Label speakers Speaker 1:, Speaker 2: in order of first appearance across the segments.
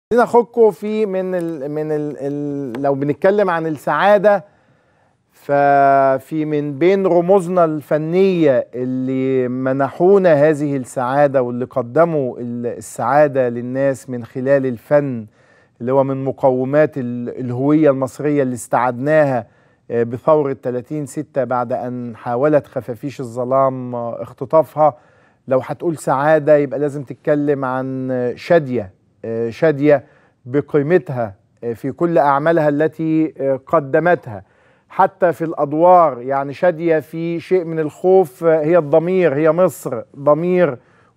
Speaker 1: خلينا اخدكم في من ال من ال ال لو بنتكلم عن السعاده ففي من بين رموزنا الفنيه اللي منحونا هذه السعاده واللي قدموا ال- السعاده للناس من خلال الفن اللي هو من مقومات ال- الهويه المصريه اللي استعدناها آه، بثوره 30 6 بعد ان حاولت خفافيش الظلام آه، اختطافها لو هتقول سعاده يبقى لازم تتكلم عن آه، شاديه آه، شاديه بقيمتها آه، في كل اعمالها التي آه، قدمتها حتى في الادوار يعني شاديه في شيء من الخوف آه، هي الضمير هي مصر ضمير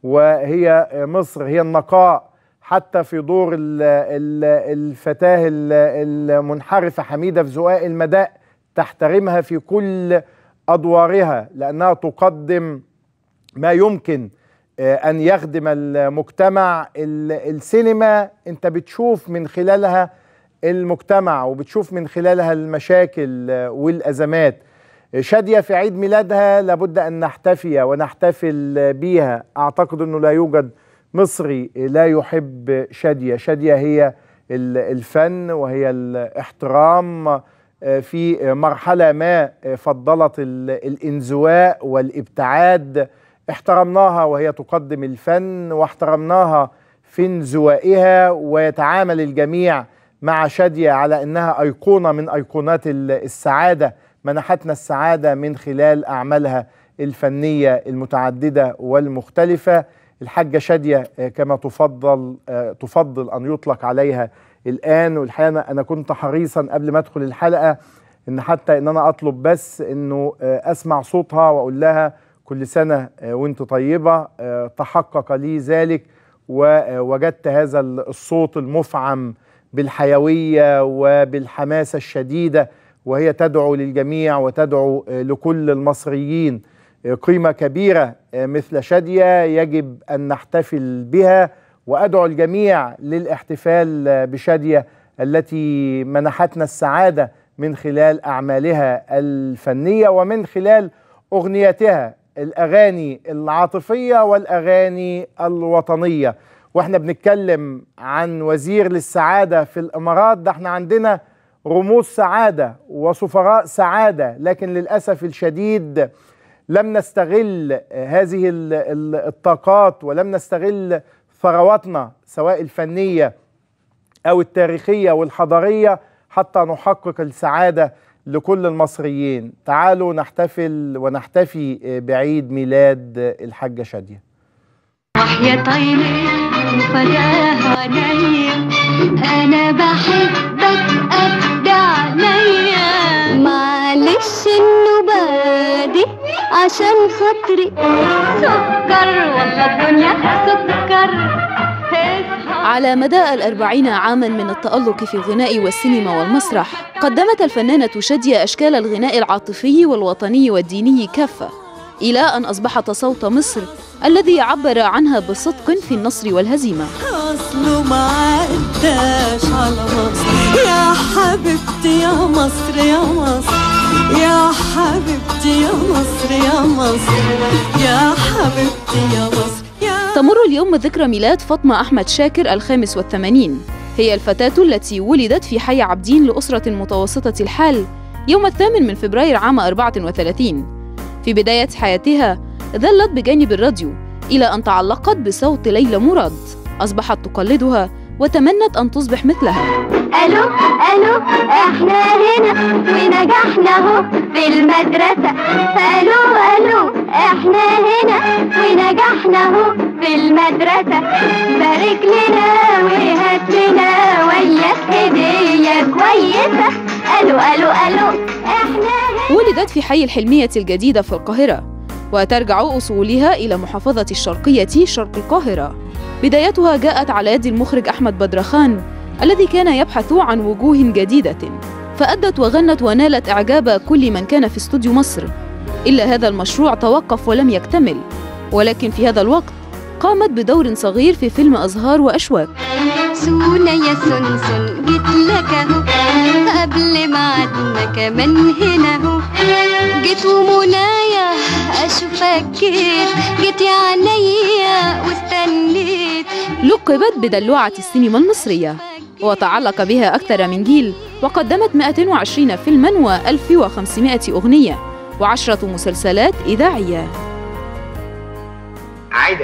Speaker 1: وهي آه، مصر هي النقاء حتى في دور ال- ال- الفتاه ال- المنحرفه حميده في زقاق المداء تحترمها في كل ادوارها لانها تقدم ما يمكن آه، ان يخدم المجتمع ال- السينما انت بتشوف من خلالها المجتمع وبتشوف من خلالها المشاكل آه، والازمات آه، شاديه في عيد ميلادها لابد ان نحتفي ونحتفل آه، بيها اعتقد انه لا يوجد مصري لا يحب شاديه شاديه هي ال- الفن وهي الاحترام آه، في مرحله ما آه، فضلت ال- الانزواء والابتعاد احترمناها وهي تقدم الفن واحترمناها في انزوائها ويتعامل الجميع مع شادية على أنها أيقونة من أيقونات ال- السعادة منحتنا السعادة من خلال أعمالها الفنية المتعددة والمختلفة الحاجة شادية آه، كما تفضل آه، تفضل أن يطلق عليها الآن والحقيقة أنا- أنا كنت حريصا قبل ما أدخل الحلقة إن حتى إن أنا أطلب بس إنه آه، أسمع صوتها وأقول لها كل سنة آه، وانت طيبة آه، تحقق لي ذلك ووجدت هذا الصوت المفعم بالحيوية وبالحماسة الشديدة وهي تدعو للجميع وتدعو آه، لكل المصريين آه، قيمة كبيرة آه، مثل شادية يجب أن نحتفل بها وأدعو الجميع للاحتفال آه، بشادية التي منحتنا السعادة من خلال أعمالها الفنية ومن خلال أغنيتها الأغاني العاطفية والأغاني الوطنية واحنا بنتكلم عن وزير للسعادة في الإمارات ده احنا عندنا رموز سعادة وسفراء سعادة لكن للأسف الشديد لم نستغل هذه ال- ال- الطاقات ولم نستغل ثرواتنا سواء الفنية أو التاريخية والحضارية حتى نحقق السعادة لكل المصريين تعالوا نحتفل ونحتفي بعيد ميلاد الحاجة شادية
Speaker 2: وحياة عيني وفداها عينيا انا بحبك قد عينيا معلش النوبة دي عشان خاطري سكر والله الدنيا سكر اصحى
Speaker 3: على مدى الأربعين عاما من التألق في الغناء والسينما والمسرح قدمت الفنانة شادية أشكال الغناء العاطفي والوطني والديني كافة إلى أن أصبحت صوت مصر الذي عبر عنها بصدق في النصر والهزيمة
Speaker 4: اصله ما عداش على مصر يا حبيبتي يا مصر يا مصر يا حبيبتي يا مصر يا مصر يا حبيبتي يا مصر يا
Speaker 3: تمر اليوم ذكرى ميلاد فاطمة أحمد شاكر الخامس والثمانين هي الفتاة التي ولدت في حي عابدين لأسرة متوسطة الحال يوم الثامن من فبراير عام 34 في بداية حياتها ظلت بجانب الراديو إلى أن تعلقت بصوت ليلى مراد أصبحت تقلدها وتمنت أن تصبح مثلها
Speaker 2: الو الو احنا هنا ونجحنا اهو في المدرسة الو الو احنا هنا ونجحنا اهو في المدرسة بارك لنا وهات لنا وياك هدية كويسة الو الو الو احنا هنا
Speaker 3: ولدت في حي الحلمية الجديدة في القاهرة وترجع أصولها إلى محافظة الشرقية شرق القاهرة بدايتها جاءت على يد المخرج أحمد بدرخان الذي كان يبحث عن وجوه جديدة فأدت وغنت ونالت إعجاب كل من كان في استوديو مصر إلا هذا المشروع توقف ولم يكتمل ولكن في هذا الوقت قامت بدور صغير في فيلم أزهار وأشواك
Speaker 2: سونا يا سنسن جيت لك اهو قبل ميعادنا كمان هنا اهو جيت ومنايا اشوفك جيت جيت يا عينيا واستنيت
Speaker 3: لقبت بدلوعة السينما المصرية وتعلق بها أكثر من جيل وقدمت 120 فيلما و1500 أغنية وعشرة مسلسلات إذاعية
Speaker 5: عايدة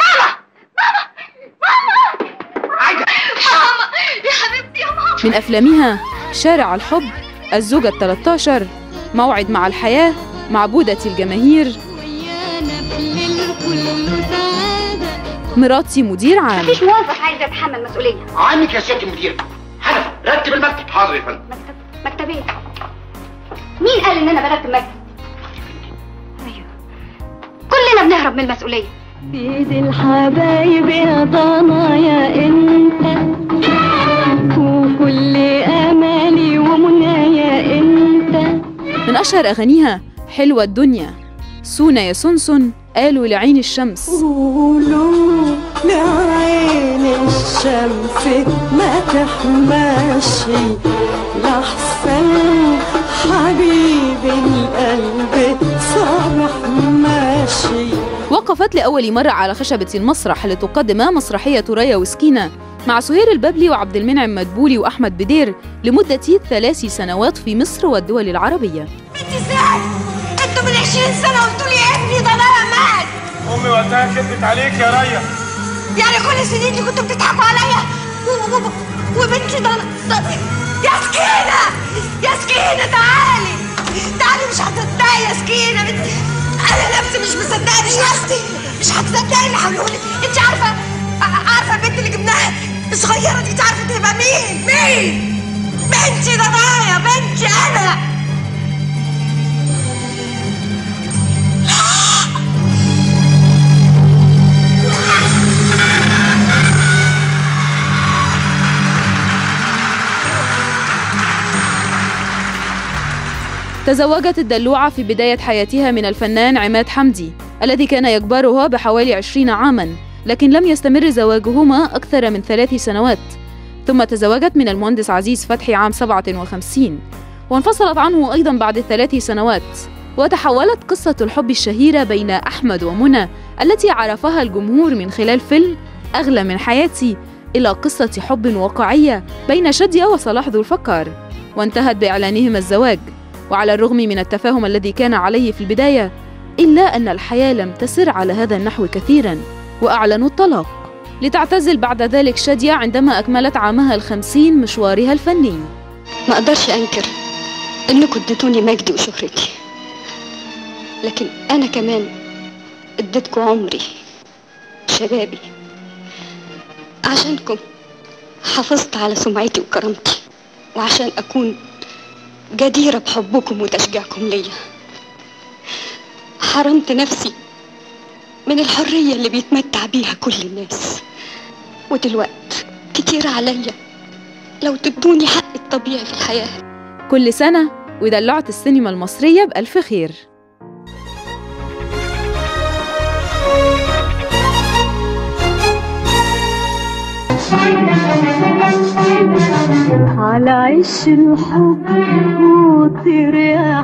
Speaker 2: يا حبيبتي يا ماما
Speaker 3: من أفلامها شارع الحب الزوجة الثلاثة موعد مع الحياة معبودة الجماهير
Speaker 2: ويانا بالليل كله سعادة
Speaker 3: مراتي مدير عام
Speaker 2: مفيش موظف عايز يتحمل مسؤولية
Speaker 5: عنك يا سيادة المدير حنف رتب المكتب حاضر يا فندم
Speaker 2: مكتب مكتبين مين قال ان انا برتب مكتب ايوه كلنا بنهرب من المسؤولية
Speaker 4: بيد الحبايب يا ضنايا انت وكل امالي ومنايا انت
Speaker 3: من أشهر أغانيها حلوة الدنيا سونا يا سنسن قالوا لعين الشمس
Speaker 4: قولوا لعين الشمس ما تحماش لحسن حبيب القلب صبح ماشي
Speaker 3: وقفت لأول مرة على خشبة المسرح لتقدم مسرحية ريا وسكينة مع سهير البابلي وعبد المنعم مدبولي وأحمد بدير لمدة ثلاث سنوات في مصر والدول العربية
Speaker 6: ازاي؟ انتوا من 20 سنة قلتوا لي ابني ضنايا مات
Speaker 7: امي وقتها كذبت عليك يا ريا
Speaker 6: يعني كل السنين دي كنتوا بتضحكوا عليا و- و- و- وبنتي ضنا ضنا- يا سكينة يا سكينة تعالي تعالي مش هتصدقي يا سكينة بنتي انا نفسي مش مصدقة مش نفسي مش هتصدقي اللي هقولهولك انت عارفة ع- عارفة البنت اللي جبناها الصغيرة دي انت عارفة تبقى مين مين بنتي ضنايا بنتي انا
Speaker 3: تزوجت الدلوعة في بداية حياتها من الفنان عماد حمدي الذي كان يكبرها بحوالي عشرين عاما لكن لم يستمر زواجهما أكثر من ثلاث سنوات ثم تزوجت من المهندس عزيز فتحي عام 57 وانفصلت عنه أيضا بعد ثلاث سنوات وتحولت قصة الحب الشهيرة بين أحمد ومنى التي عرفها الجمهور من خلال فيلم أغلى من حياتي إلى قصة حب واقعية بين شادية وصلاح ذو الفقار وانتهت بإعلانهما الزواج وعلى الرغم من التفاهم الذي كان عليه في البداية إلا أن الحياة لم تسر على هذا النحو كثيرا وأعلنوا الطلاق لتعتزل بعد ذلك شادية عندما أكملت عامها الخمسين مشوارها الفني
Speaker 2: ما اقدرش انكر انكم اديتوني مجدي وشهرتي لكن انا كمان اديتكم عمري شبابي عشانكم حافظت على سمعتي وكرامتي وعشان اكون جديرة بحبكم وتشجيعكم ليا حرمت نفسي من الحرية اللي بيتمتع بيها كل الناس ودلوقت كتير عليا لو تدوني حق الطبيعي في الحياة
Speaker 3: كل سنة ودلعت السينما المصرية بألف خير
Speaker 4: على عش الحب وطير يا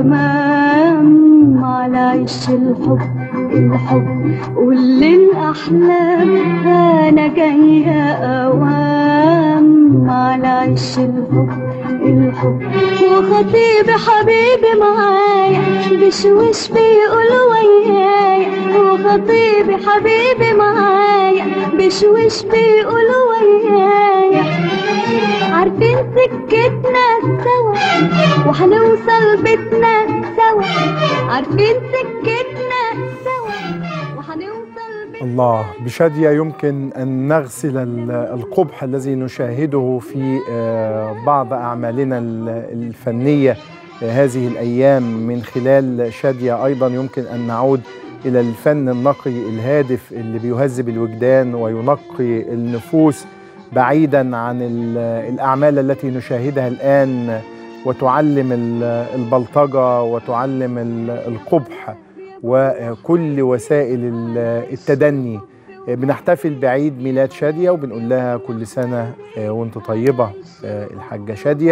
Speaker 4: حمام على عش الحب الحب قول الأحلام أنا جاية أوام على عش الحب الحب وخطيبي حبيبي معايا بشوش بيقول ويايا وخطيبي حبيبي معايا بشوش بيقول ويايا عارفين سكتنا سوا وهنوصل بيتنا سوا عارفين سكتنا سوا وهنوصل بيتنا
Speaker 1: الله بشادية يمكن أن نغسل ال- القبح الذي نشاهده في آه، بعض أعمالنا ال- الفنية آه، هذه الأيام من خلال شادية أيضا يمكن أن نعود إلى الفن النقي الهادف اللي بيهذب الوجدان وينقي النفوس بعيدا عن ال- الأعمال التي نشاهدها الآن وتعلم ال- البلطجة وتعلم ال- القبح وكل وسائل ال- التدني بنحتفل بعيد ميلاد شادية وبنقول لها كل سنة آه، وانت طيبة آه، الحاجة شادية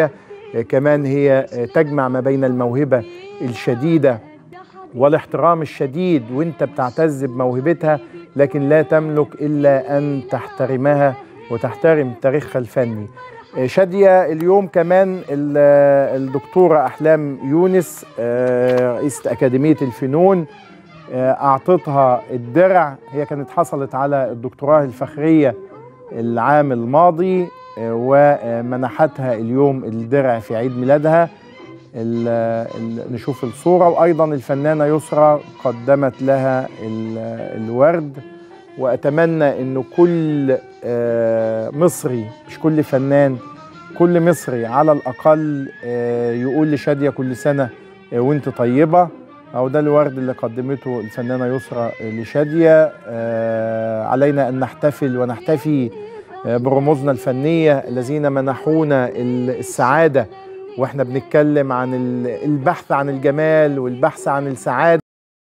Speaker 1: آه، كمان هي آه، تجمع ما بين الموهبة الشديدة والاحترام الشديد وانت بتعتز بموهبتها لكن لا تملك الا ان تحترمها وتحترم تاريخها الفني آه، شادية اليوم كمان ال- آه، الدكتورة أحلام يونس آه، رئيسة أكاديمية الفنون آه، أعطتها الدرع هي كانت حصلت على الدكتوراه الفخرية العام الماضي آه، ومنحتها اليوم الدرع في عيد ميلادها ال ال نشوف الصورة وأيضا الفنانة يسرى قدمت لها ال- الورد وأتمنى أنه كل آه، مصري مش كل فنان كل مصري على الأقل آه، يقول لشادية كل سنة آه، وانت طيبة أو ده الورد اللي قدمته الفنانة يسرى لشادية آه، علينا أن نحتفل ونحتفي آه، برموزنا الفنية الذين منحونا ال- السعادة واحنا بنتكلم عن ال- البحث عن الجمال والبحث عن السعادة